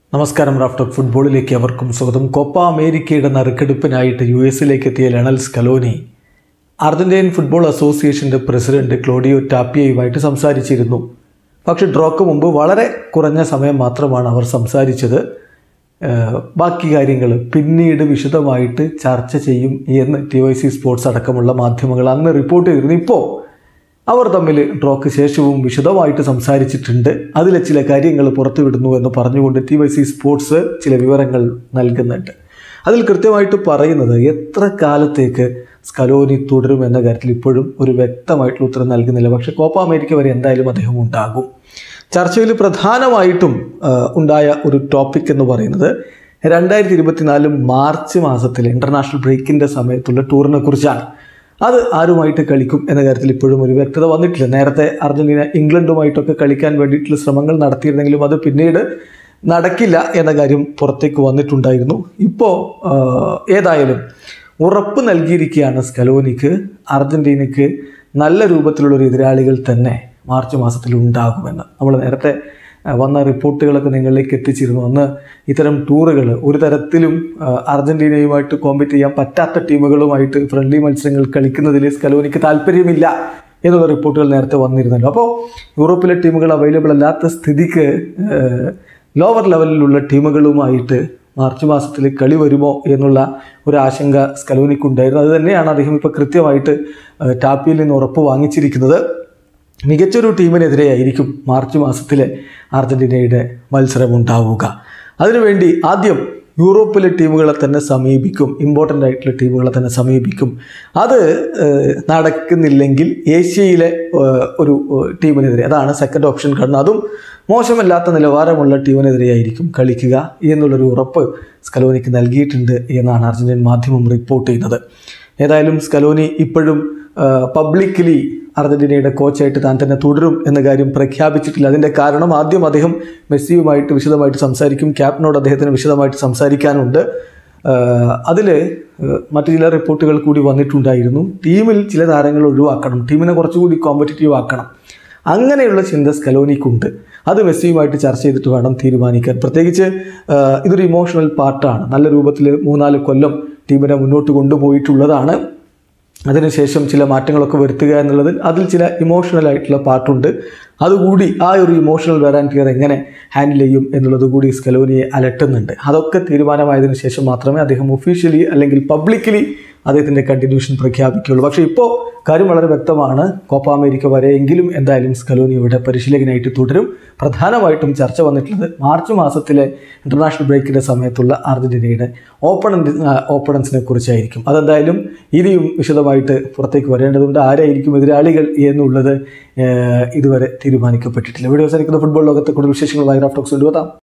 നമസ്കാരം റാഫ്റ്റോക്ക് ഫുട്ബോളിലേക്ക് അവർക്കും സ്വാഗതം കോപ്പ അമേരിക്കയുടെ നറുക്കെടുപ്പിനായിട്ട് യു എസിലേക്ക് എത്തിയ ലണൽ സ്കലോനി അർജന്റീൻ ഫുട്ബോൾ അസോസിയേഷൻ്റെ പ്രസിഡന്റ് ക്ലോഡിയോ ടാപ്പിയയുമായിട്ട് സംസാരിച്ചിരുന്നു പക്ഷേ ഡ്രോക്ക് മുമ്പ് വളരെ കുറഞ്ഞ സമയം മാത്രമാണ് അവർ സംസാരിച്ചത് ഏഹ് ബാക്കി കാര്യങ്ങൾ പിന്നീട് വിശദമായിട്ട് ചർച്ച ചെയ്യും എന്ന് ടി വൈ സി സ്പോർട്സ് അടക്കമുള്ള മാധ്യമങ്ങൾ അന്ന് റിപ്പോർട്ട് ചെയ്തിരുന്നു ഇപ്പോൾ അവർ തമ്മിൽ ഡ്രോക്ക് ശേഷവും വിശദമായിട്ട് സംസാരിച്ചിട്ടുണ്ട് അതിലെ ചില കാര്യങ്ങൾ പുറത്തുവിടുന്നു എന്ന് പറഞ്ഞുകൊണ്ട് ടി വൈ സി സ്പോർട്സ് ചില വിവരങ്ങൾ നൽകുന്നുണ്ട് അതിൽ കൃത്യമായിട്ട് പറയുന്നത് എത്ര കാലത്തേക്ക് സ്കലോനി തുടരും എന്ന കാര്യത്തിൽ ഇപ്പോഴും ഒരു വ്യക്തമായിട്ടുള്ള ഉത്തരം നൽകുന്നില്ല പക്ഷേ കോപ്പ അമേരിക്ക വരെ എന്തായാലും അദ്ദേഹം ഉണ്ടാകും ചർച്ചയിൽ പ്രധാനമായിട്ടും ആ, ഉണ്ടായ ഒരു ടോപ്പിക് എന്ന് പറയുന്നത് രണ്ടായിരത്തി ഇരുപത്തിനാല് മാർച്ച് മാസത്തിൽ ഇൻ്റർനാഷണൽ ബ്രേക്കിൻ്റെ സമയത്തുള്ള ടൂറിനെ കുറിച്ചാണ് അത് ആരുമായിട്ട് കളിക്കും എന്ന കാര്യത്തിൽ ഇപ്പോഴും ഒരു വ്യക്തത വന്നിട്ടില്ല നേരത്തെ അർജന്റീന ഇംഗ്ലണ്ടുമായിട്ടൊക്കെ കളിക്കാൻ വേണ്ടിയിട്ടുള്ള ശ്രമങ്ങൾ നടത്തിയിരുന്നെങ്കിലും അത് പിന്നീട് നടക്കില്ല എന്ന കാര്യം പുറത്തേക്ക് വന്നിട്ടുണ്ടായിരുന്നു ഇപ്പോൾ ഏതായാലും ഉറപ്പ് നൽകിയിരിക്കുകയാണ് സ്കലോനിക്ക് അർജന്റീനയ്ക്ക് നല്ല രൂപത്തിലുള്ളൊരു എതിരാളികൾ തന്നെ മാർച്ച് മാസത്തിൽ ഉണ്ടാകുമെന്ന് നമ്മൾ നേരത്തെ ആ, വന്ന റിപ്പോർട്ടുകളൊക്കെ നിങ്ങളിലേക്ക് എത്തിച്ചിരുന്നു അന്ന് ഇത്തരം ടൂറുകൾ ഒരു തരത്തിലും ആ, അർജന്റീനയുമായിട്ട് കോമ്പറ്റ് ചെയ്യാൻ പറ്റാത്ത ടീമുകളുമായിട്ട് ഫ്രണ്ട്ലി മത്സരങ്ങൾ കളിക്കുന്നതിൽ സ്കലോനിക്ക് താല്പര്യമില്ല എന്നുള്ള റിപ്പോർട്ടുകൾ നേരത്തെ വന്നിരുന്നല്ലോ അപ്പോൾ യൂറോപ്പിലെ ടീമുകൾ അവൈലബിൾ അല്ലാത്ത സ്ഥിതിക്ക് ലോവർ ലെവലിലുള്ള ടീമുകളുമായിട്ട് മാർച്ച് മാസത്തിൽ കളി വരുമോ എന്നുള്ള ഒരു ആശങ്ക സ്കലോനിക്കുണ്ടായിരുന്നു അത് തന്നെയാണ് അദ്ദേഹം ഇപ്പോൾ കൃത്യമായിട്ട് ആ, ടാപ്പിയിൽ നിന്ന് ഉറപ്പ് വാങ്ങിച്ചിരിക്കുന്നത് മികച്ചൊരു ടീമിനെതിരെയായിരിക്കും മാർച്ച് മാസത്തിലെ അർജന്റീനയുടെ മത്സരം ഉണ്ടാവുക അതിനുവേണ്ടി ആദ്യം യൂറോപ്പിലെ ടീമുകളെ തന്നെ സമീപിക്കും ഇമ്പോർട്ടൻ്റ് ആയിട്ടുള്ള ടീമുകളെ തന്നെ സമീപിക്കും അത് ഏഹ്, നടക്കുന്നില്ലെങ്കിൽ ഏഷ്യയിലെ ഏഹ്, ഒരു ഏഹ്, ടീമിനെതിരെ അതാണ് സെക്കൻഡ് ഓപ്ഷൻ കാണുന്നത് അതും മോശമല്ലാത്ത നിലവാരമുള്ള ടീമിനെതിരെയായിരിക്കും കളിക്കുക എന്നുള്ളൊരു ഉറപ്പ് സ്കലോനിക്ക് നൽകിയിട്ടുണ്ട് എന്നാണ് അർജന്റീൻ മാധ്യമം റിപ്പോർട്ട് ചെയ്യുന്നത് ഏതായാലും സ്കലോനി ഇപ്പോഴും പബ്ലിക്കലി അർജന്റീനയുടെ കോച്ചായിട്ട് താൻ തന്നെ തുടരും എന്ന കാര്യം പ്രഖ്യാപിച്ചിട്ടില്ല അതിൻ്റെ കാരണം ആദ്യം അദ്ദേഹം മെസ്സിയുമായിട്ട് വിശദമായിട്ട് സംസാരിക്കും ക്യാപ്റ്റനോട് അദ്ദേഹത്തിന് വിശദമായിട്ട് സംസാരിക്കാനുണ്ട് അതിൽ മറ്റു ചില റിപ്പോർട്ടുകൾ കൂടി വന്നിട്ടുണ്ടായിരുന്നു ടീമിൽ ചില താരങ്ങൾ ഒഴിവാക്കണം ടീമിനെ കുറച്ചുകൂടി കോമ്പറ്റീറ്റീവ് ആക്കണം അങ്ങനെയുള്ള ചിന്ത സ്കലോനിക്കുണ്ട് അത് മെസ്സിയുമായിട്ട് ചർച്ച ചെയ്തിട്ട് വേണം തീരുമാനിക്കാൻ പ്രത്യേകിച്ച് ആ, ഇതൊരു ഇമോഷണൽ പാർട്ടാണ് നല്ല രൂപത്തിൽ മൂന്നാല് കൊല്ലം ടീമിനെ മുന്നോട്ട് കൊണ്ടുപോയിട്ടുള്ളതാണ് അതിനുശേഷം ചില മാറ്റങ്ങളൊക്കെ വരുത്തുക എന്നുള്ളത് അതിൽ ചില ഇമോഷണൽ ആയിട്ടുള്ള പാർട്ടുണ്ട് അതുകൂടി ആ ഒരു ഇമോഷണൽ വെറാൻറ്റിയർ എങ്ങനെ ഹാൻഡിൽ ചെയ്യും എന്നുള്ളത് കൂടി സ്കലോനിയെ അലട്ടുന്നുണ്ട് അതൊക്കെ തീരുമാനമായതിനു ശേഷം മാത്രമേ അദ്ദേഹം ഒഫീഷ്യലി അല്ലെങ്കിൽ പബ്ലിക്കലി അദ്ദേഹത്തിൻ്റെ കണ്ടിന്യൂഷൻ പ്രഖ്യാപിക്കുകയുള്ളൂ പക്ഷേ ഇപ്പോൾ കാര്യം വളരെ വ്യക്തമാണ് കോപ്പ അമേരിക്ക വരെയെങ്കിലും എന്തായാലും സ്കലോനി ഇവിടെ പരിശീലകനായിട്ട് തുടരും പ്രധാനമായിട്ടും ചർച്ച വന്നിട്ടുള്ളത് മാർച്ച് മാസത്തിലെ ഇൻ്റർനാഷണൽ ബ്രേക്കിൻ്റെ സമയത്തുള്ള അർജന്റീനയുടെ ഓപ്പണൻറ്റ് ഓപ്പണൻസിനെ കുറിച്ചായിരിക്കും അതെന്തായാലും ഇനിയും വിശദമായിട്ട് പുറത്തേക്ക് വരേണ്ടതുണ്ട് ആരായിരിക്കും എതിരാളികൾ എന്നുള്ളത് ഏഹ്, ഇതുവരെ തീരുമാനിക്കപ്പെട്ടിട്ടില്ല വീഡിയോ അവസാനിക്കുന്ന ഫുട്ബോൾ ലോകത്തെ കൂടുതൽ വിശേഷങ്ങളുമായി റാഫ്റ്റോക്സ് കൊണ്ടുവരാം